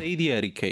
செய்தி அறிக்கை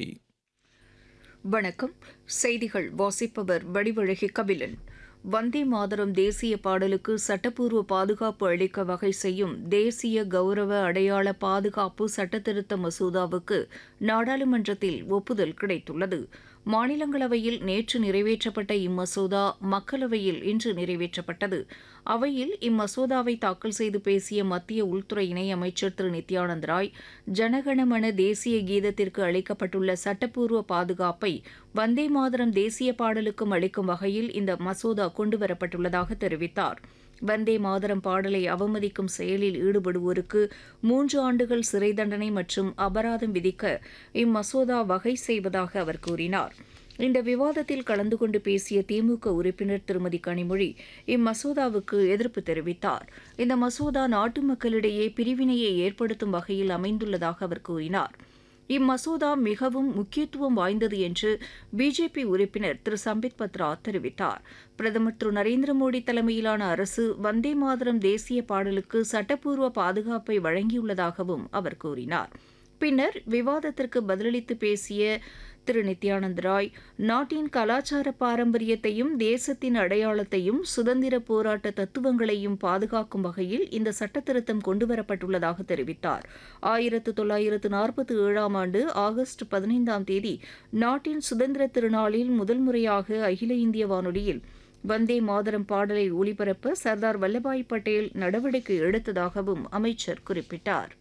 வணக்கம் செய்திகள் வாசிப்பவர் வடிவழகி கபிலன் வந்தே மாதரம் தேசிய பாடலுக்கு சட்டப்பூர்வ பாதுகாப்பு அளிக்க வகை செய்யும் தேசிய கௌரவ அடையாள பாதுகாப்பு சட்டத்திருத்த மசோதாவுக்கு நாடாளுமன்றத்தில் ஒப்புதல் கிடைத்துள்ளது மாநிலங்களவையில் நேற்று நிறைவேற்றப்பட்ட இம்மசோதா மக்களவையில் இன்று நிறைவேற்றப்பட்டது அவையில் இம்மசோதாவை தாக்கல் செய்து பேசிய மத்திய உள்துறை இணையமைச்சர் திரு நித்யானந்த் ராய் ஜனகணமன தேசிய கீதத்திற்கு அளிக்கப்பட்டுள்ள சட்டப்பூர்வ பாதுகாப்பை வந்தே மாதரம் தேசிய பாடலுக்கும் அளிக்கும் வகையில் இந்த மசோதா கொண்டுவரப்பட்டுள்ளதாக தெரிவித்தார் வந்தே மாதரம் பாடலை அவமதிக்கும் செயலில் ஈடுபடுவோருக்கு மூன்று ஆண்டுகள் சிறை தண்டனை மற்றும் அபராதம் விதிக்க இம்மசோதா வகை செய்வதாக அவர் கூறினார் இந்த விவாதத்தில் கலந்து கொண்டு பேசிய திமுக உறுப்பினர் திருமதி கனிமொழி இம்மசோதாவுக்கு எதிர்ப்பு தெரிவித்தார் இந்த மசோதா நாட்டு மக்களிடையே பிரிவினையை ஏற்படுத்தும் வகையில் அமைந்துள்ளதாக அவர் கூறினார் இம்மசோதா மிகவும் முக்கியத்துவம் வாய்ந்தது என்று பிஜேபி உறுப்பினர் திரு சம்பித் பத்ரா தெரிவித்தார் பிரதமர் திரு நரேந்திர மோடி தலைமையிலான அரசு வந்தே மாதரம் தேசிய பாடலுக்கு சட்டப்பூர்வ பாதுகாப்பை வழங்கியுள்ளதாகவும் அவர் கூறினார் பின்னர் விவாதத்திற்கு பதிலளித்து பேசிய திரு நித்யானந்த் ராய் நாட்டின் கலாச்சார பாரம்பரியத்தையும் தேசத்தின் அடையாளத்தையும் சுதந்திர போராட்ட தத்துவங்களையும் பாதுகாக்கும் வகையில் இந்த சட்டத்திருத்தம் கொண்டுவரப்பட்டுள்ளதாக தெரிவித்தார் ஆயிரத்து தொள்ளாயிரத்து நாற்பத்தி ஏழாம் ஆண்டு ஆகஸ்ட் பதினைந்தாம் தேதி நாட்டின் சுதந்திர திருநாளில் முதல் முறையாக அகில இந்திய வானொலியில் வந்தே மாதரம் பாடலை ஒலிபரப்ப சர்தார் வல்லபாய் பட்டேல் நடவடிக்கை எடுத்ததாகவும் அமைச்சர் குறிப்பிட்டார்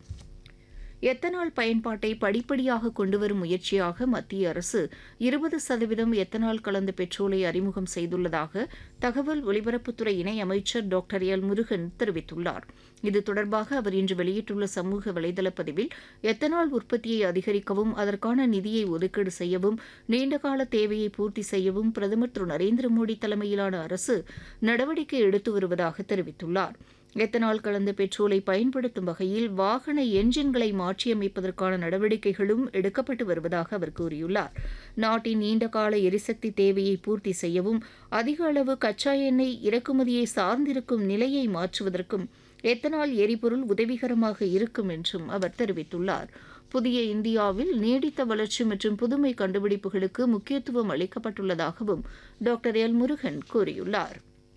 எத்தனால் பயன்பாட்டை படிப்படியாக கொண்டுவரும் முயற்சியாக மத்திய அரசு இருபது சதவீதம் எத்தனால் கலந்த பெட்ரோலை அறிமுகம் செய்துள்ளதாக தகவல் ஒலிபரப்புத்துறை இணை அமைச்சர் டாக்டர் எல் முருகன் தெரிவித்துள்ளார் இது தொடர்பாக அவர் இன்று வெளியிட்டுள்ள சமூக வலைதள பதிவில் எத்தனால் உற்பத்தியை அதிகரிக்கவும் அதற்கான நிதியை ஒதுக்கீடு செய்யவும் நீண்டகால தேவையை பூர்த்தி செய்யவும் பிரதமர் திரு நரேந்திர மோடி தலைமையிலான அரசு நடவடிக்கை எடுத்து வருவதாக தெரிவித்துள்ளார் எத்தனால் கலந்த பெட்ரோலை பயன்படுத்தும் வகையில் வாகன என்ஜின்களை மாற்றியமைப்பதற்கான நடவடிக்கைகளும் எடுக்கப்பட்டு வருவதாக அவர் கூறியுள்ளார் நாட்டின் நீண்டகால எரிசக்தி தேவையை பூர்த்தி செய்யவும் அதிக அளவு கச்சா எண்ணெய் இறக்குமதியை சார்ந்திருக்கும் நிலையை மாற்றுவதற்கும் எத்தனால் எரிபொருள் உதவிகரமாக இருக்கும் என்றும் அவர் தெரிவித்துள்ளார் புதிய இந்தியாவில் நீடித்த வளர்ச்சி மற்றும் புதுமை கண்டுபிடிப்புகளுக்கு முக்கியத்துவம் அளிக்கப்பட்டுள்ளதாகவும் டாக்டர் எல் முருகன் கூறியுள்ளார்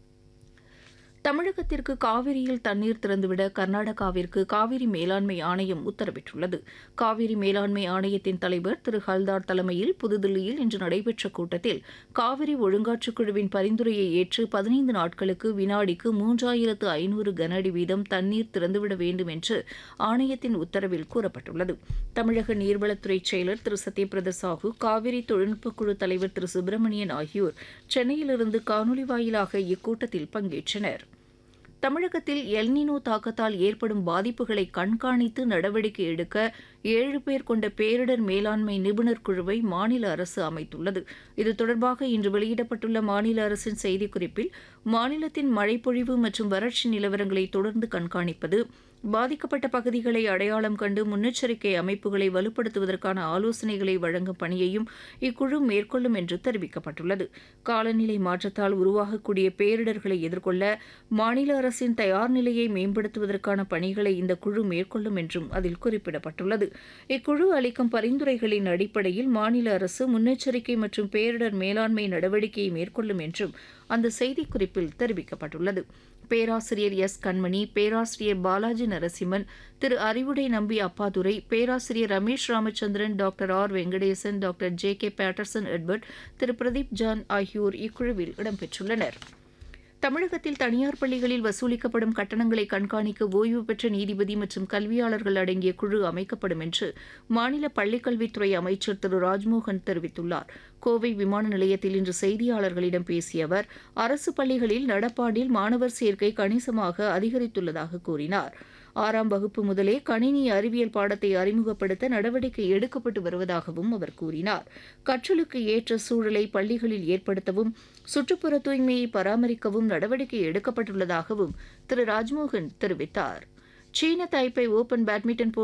தமிழகத்திற்கு காவிரியில் தண்ணீர் திறந்துவிட கர்நாடகாவிற்கு காவிரி மேலாண்மை ஆணையம் உத்தரவிட்டுள்ளது காவிரி மேலாண்மை ஆணையத்தின் தலைவர் திரு ஹல்தார் தலைமையில் புதுதில்லியில் இன்று நடைபெற்ற கூட்டத்தில் காவிரி ஒழுங்காற்றுக் குழுவின் பரிந்துரையை ஏற்று பதினைந்து நாட்களுக்கு வினாடிக்கு மூன்றாயிரத்து ஐநூறு கன அடி வீதம் தண்ணீர் திறந்துவிட வேண்டும் என்று ஆணையத்தின் உத்தரவில் கூறப்பட்டுள்ளது தமிழக நீர்வளத்துறை செயலர் திரு சத்யபிரத சாஹூ காவிரி தொழில்நுட்பக் குழு தலைவர் திரு சுப்பிரமணியன் ஆகியோர் சென்னையிலிருந்து காணொலி வாயிலாக இக்கூட்டத்தில் பங்கேற்றனர் தமிழகத்தில் எல்னினோ தாக்கத்தால் ஏற்படும் பாதிப்புகளை கண்காணித்து நடவடிக்கை எடுக்க ஏழு பேர் கொண்ட பேரிடர் மேலாண்மை நிபுணர் குழுவை மாநில அரசு அமைத்துள்ளது இது தொடர்பாக இன்று வெளியிடப்பட்டுள்ள மாநில அரசின் செய்திக்குறிப்பில் மாநிலத்தின் மழைப்பொழிவு மற்றும் வறட்சி நிலவரங்களை தொடர்ந்து கண்காணிப்பது பாதிக்கப்பட்ட பகுதிகளை அடையாளம் கண்டு முன்னெச்சரிக்கை அமைப்புகளை வலுப்படுத்துவதற்கான ஆலோசனைகளை வழங்கும் பணியையும் இக்குழு மேற்கொள்ளும் என்று தெரிவிக்கப்பட்டுள்ளது காலநிலை மாற்றத்தால் உருவாகக்கூடிய பேரிடர்களை எதிர்கொள்ள மாநில அரசின் தயார் நிலையை மேம்படுத்துவதற்கான பணிகளை இந்த குழு மேற்கொள்ளும் என்றும் அதில் குறிப்பிடப்பட்டுள்ளது இக்குழு அளிக்கும் பரிந்துரைகளின் அடிப்படையில் மாநில அரசு முன்னெச்சரிக்கை மற்றும் பேரிடர் மேலாண்மை நடவடிக்கையை மேற்கொள்ளும் என்றும் அந்த செய்திக்குறிப்பில் தெரிவிக்கப்பட்டுள்ளது பேராசிரியர் எஸ் கண்மணி பேராசிரியர் பாலாஜி நரசிம்மன் திரு அறிவுடை நம்பி அப்பாதுரை பேராசிரியர் Ramesh Ramachandran doctor R Venkatesan doctor J K Patterson Edward Thiru Pradeep John ஆகியோர் இக்குழுவில் இடம்பெற்றுள்ளனர் தமிழகத்தில் தனியார் பள்ளிகளில் வசூலிக்கப்படும் கட்டணங்களை கண்காணிக்க ஓய்வு பெற்ற நீதிபதி மற்றும் கல்வியாளர்கள் அடங்கிய குழு அமைக்கப்படும் என்று மாநில பள்ளிக்கல்வித்துறை அமைச்சர் திரு ராஜ்மோகன் தெரிவித்துள்ளார் கோவை விமான நிலையத்தில் இன்று செய்தியாளர்களிடம் பேசிய அவர் அரசு பள்ளிகளில் நடப்பாண்டில் மாணவர் சேர்க்கை கணிசமாக அதிகரித்துள்ளதாக கூறினார் ஆறாம் வகுப்பு முதலே கணினி அறிவியல் பாடத்தை அறிமுகப்படுத்த நடவடிக்கை எடுக்கப்பட்டு வருவதாகவும் அவர் கூறினார் கற்றலுக்கு ஏற்ற சூழலை பள்ளிகளில் ஏற்படுத்தவும் சுற்றுப்புற தூய்மையை பராமரிக்கவும் நடவடிக்கை எடுக்கப்பட்டுள்ளதாகவும் திரு ராஜ்மோகன் தெரிவித்தார் சீன தைப்பை ஓபன் பேட்மிண்டன்